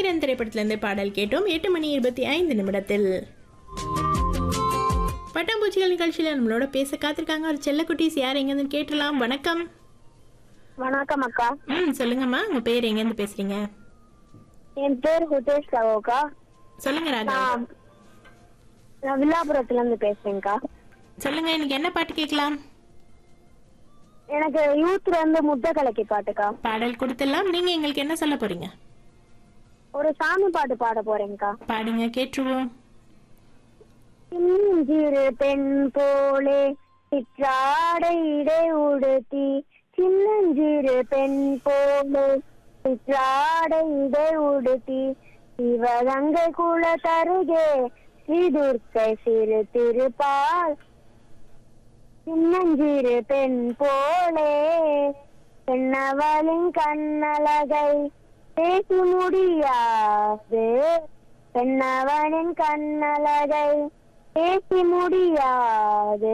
வீரன் திரைப்படத்திலிருந்து பாடல் கேட்டோம் எட்டு மணி இருபத்தி ஐந்து நிமிடத்தில் பட்டாம்பூச்சிகள் நிகழ்ச்சியில் நம்மளோட பேச காத்திருக்காங்க ஒரு செல்லக்குட்டீஸ் யார் எங்கேருந்து கேட்டலாம் வணக்கம் வணக்கம் அக்கா ம் சொல்லுங்கம்மா உங்க பேர் எங்கேருந்து பேசுறீங்க என் பேர் ஹுதேஷ் லவோக்கா சொல்லுங்க ராகவா நான் நான் வில்லாபுரத்துல இருந்து பேசுறேன்க்கா சொல்லுங்க இன்னைக்கு என்ன பாட்டு கேட்கலாம் எனக்கு யூத்ல இருந்து முட்டை கலக்கி பாட்டுக்கா பாடல் கொடுத்துடலாம் நீங்க எங்களுக்கு என்ன சொல்ல போறீங்க ஒரு சாமி பாட்டு பாட போறேன்க்கா பாடுங்க கேட்டுருவோம் சிறு பெண் போலே சிற்றாடை இடை உடுத்தி சின்னஞ்சிறு பெண் போலே சிற்றாடை இடை உடுத்தி சிவகங்கை குல தருகே ஸ்ரீதுர்க்கை சிறு திருப்பால் சின்னஞ்சிறு பெண் போலே பெண்ணவளின் கண்ணழகை பேசி முடியாது பெண்ணவனின் கண்ணழகை பேசி முடியாது